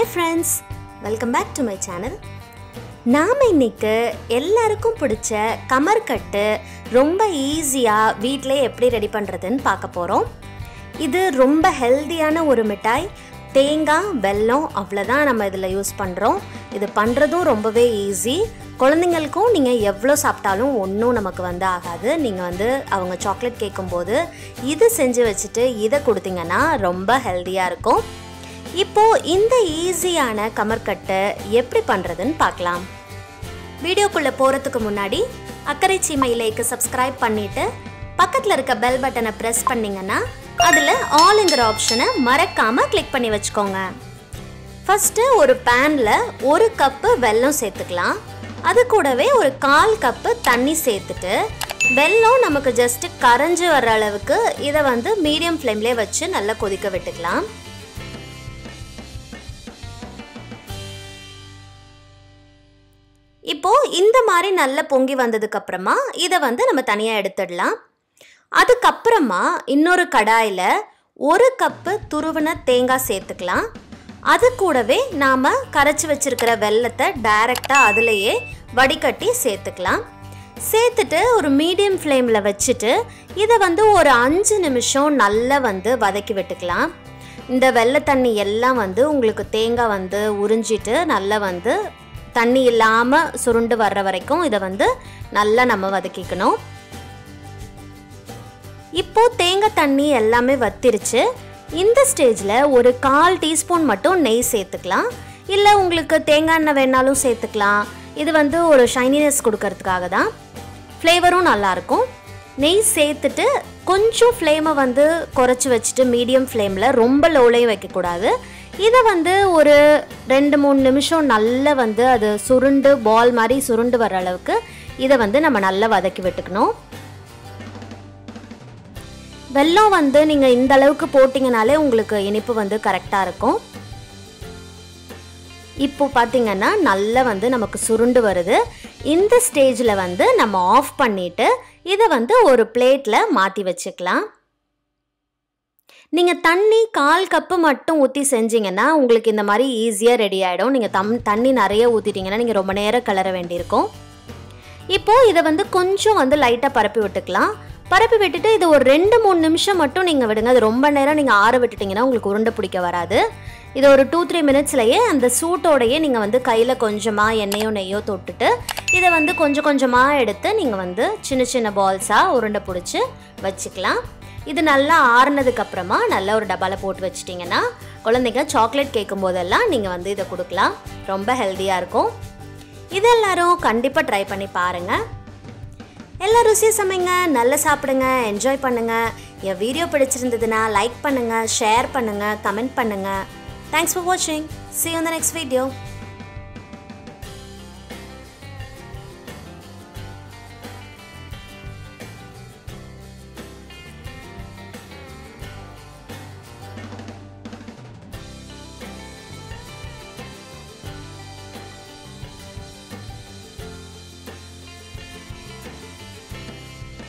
friends welcome back to my channel நாம் இன்னைக்கு எல்லாருக்கும் பிடிச்ச கமர்கட்டு ரொம்ப ஈஸியாக வீட்டிலே எப்படி ரெடி பண்ணுறதுன்னு பார்க்க போகிறோம் இது ரொம்ப ஹெல்தியான ஒரு மிட்டாய் தேங்காய் வெல்லம் அவ்வளோதான் நம்ம இதில் யூஸ் பண்ணுறோம் இது பண்ணுறதும் ரொம்பவே ஈஸி குழந்தைங்களுக்கும் நீங்கள் எவ்வளோ சாப்பிட்டாலும் ஒன்றும் நமக்கு வந்து ஆகாது நீங்கள் வந்து அவங்க சாக்லேட் கேட்கும்போது இது செஞ்சு வச்சுட்டு இதை கொடுத்தீங்கன்னா ரொம்ப ஹெல்த்தியாக இருக்கும் இப்போ இந்த ஈஸியான கமர்கட்டை எப்படி பண்ணுறதுன்னு பார்க்கலாம் வீடியோக்குள்ளே போகிறதுக்கு முன்னாடி அக்கறை சீமையிலேக்கு சப்ஸ்கிரைப் பண்ணிவிட்டு பக்கத்தில் இருக்க பெல் பட்டனை ப்ரெஸ் பண்ணிங்கன்னா அதில் ஆல்ங்கிற ஆப்ஷனை மறக்காமல் கிளிக் பண்ணி வச்சுக்கோங்க ஃபஸ்ட்டு ஒரு பேனில் ஒரு கப்பு வெல்லம் சேர்த்துக்கலாம் அது கூடவே ஒரு கால் கப்பு தண்ணி சேர்த்துட்டு வெல்லம் நமக்கு ஜஸ்ட்டு கரைஞ்சி வர்ற அளவுக்கு இதை வந்து மீடியம் ஃப்ளேம்லேயே வச்சு நல்லா கொதிக்க விட்டுக்கலாம் இப்போ இந்த மாதிரி நல்ல பொங்கி வந்ததுக்கு அப்புறமா இதை வந்து நம்ம தனியாக எடுத்துடலாம் அதுக்கப்புறமா இன்னொரு கடாயில் ஒரு கப்பு துருவின தேங்காய் சேர்த்துக்கலாம் அது கூடவே நாம் கரைச்சி வச்சிருக்கிற வெள்ளத்தை டைரெக்டாக அதுலேயே வடிகட்டி சேர்த்துக்கலாம் சேர்த்துட்டு ஒரு மீடியம் ஃப்ளேமில் வச்சுட்டு இதை வந்து ஒரு அஞ்சு நிமிஷம் நல்லா வந்து வதக்கி விட்டுக்கலாம் இந்த வெள்ளை தண்ணி எல்லாம் வந்து உங்களுக்கு தேங்காய் வந்து உறிஞ்சிட்டு நல்லா வந்து தண்ணி இல்லாமல் சுருண்டு வர்ற வரைக்கும் இதை வந்து நல்லா நம்ம வதக்கிக்கணும் இப்போ தேங்காய் தண்ணி எல்லாமே வத்திருச்சு இந்த ஸ்டேஜில் ஒரு கால் டீஸ்பூன் மட்டும் நெய் சேர்த்துக்கலாம் இல்லை உங்களுக்கு தேங்காய் எண்ணெய் வேணாலும் சேர்த்துக்கலாம் இது வந்து ஒரு ஷைனினஸ் கொடுக்கறதுக்காக தான் ஃப்ளேவரும் நல்லாயிருக்கும் நெய் சேர்த்துட்டு கொஞ்சம் ஃப்ளேமை வந்து குறைச்சி வச்சுட்டு மீடியம் ஃப்ளேமில் ரொம்ப லோலையும் வைக்கக்கூடாது இதை வந்து ஒரு ரெண்டு மூணு நிமிஷம் நல்லா வந்து அது சுருண்டு பால் மாதிரி சுருண்டு வர அளவுக்கு இதை வந்து நம்ம நல்லா வதக்கி விட்டுக்கணும் வெல்லம் வந்து நீங்கள் இந்த அளவுக்கு போட்டிங்கனாலே உங்களுக்கு இனிப்பு வந்து கரெக்டாக இருக்கும் இப்போ பார்த்தீங்கன்னா நல்லா வந்து நமக்கு சுருண்டு வருது இந்த ஸ்டேஜில் வந்து நம்ம ஆஃப் பண்ணிவிட்டு இதை வந்து ஒரு பிளேட்டில் மாற்றி வச்சுக்கலாம் நீங்கள் தண்ணி கால் கப்பு மட்டும் ஊற்றி செஞ்சீங்கன்னா உங்களுக்கு இந்த மாதிரி ஈஸியாக ரெடி ஆகிடும் நீங்கள் தம் தண்ணி நிறைய ஊற்றிட்டீங்கன்னா நீங்கள் ரொம்ப நேரம் கிளற வேண்டியிருக்கும் இப்போது இதை வந்து கொஞ்சம் வந்து லைட்டாக பரப்பி விட்டுக்கலாம் பரப்பி விட்டுட்டு இது ஒரு ரெண்டு மூணு நிமிஷம் மட்டும் நீங்கள் விடுங்க அது ரொம்ப நேரம் நீங்கள் ஆற விட்டுட்டிங்கன்னா உங்களுக்கு உருண்டை பிடிக்க வராது இது ஒரு டூ த்ரீ மினிட்ஸ்லையே அந்த சூட்டோடையே நீங்கள் வந்து கையில் கொஞ்சமாக எண்ணெயோ நெய்யோ தொட்டுட்டு இதை வந்து கொஞ்சம் கொஞ்சமாக எடுத்து நீங்கள் வந்து சின்ன சின்ன பால்ஸாக உருண்டை பிடிச்சி வச்சுக்கலாம் இது நல்லா ஆறுனதுக்கு அப்புறமா நல்ல ஒரு டப்பாவில் போட்டு வச்சிட்டிங்கன்னா குழந்தைங்க சாக்லேட் கேட்கும் போதெல்லாம் நீங்கள் வந்து இதை கொடுக்கலாம் ரொம்ப ஹெல்த்தியாக இருக்கும் இது எல்லாரும் கண்டிப்பாக ட்ரை பண்ணி பாருங்கள் எல்லா ருசியும் சமைங்க நல்லா சாப்பிடுங்க என்ஜாய் பண்ணுங்கள் என் வீடியோ பிடிச்சிருந்ததுன்னா லைக் பண்ணுங்கள் ஷேர் பண்ணுங்கள் கமெண்ட் பண்ணுங்கள் தேங்க்ஸ் ஃபார் வாட்சிங் see on the next video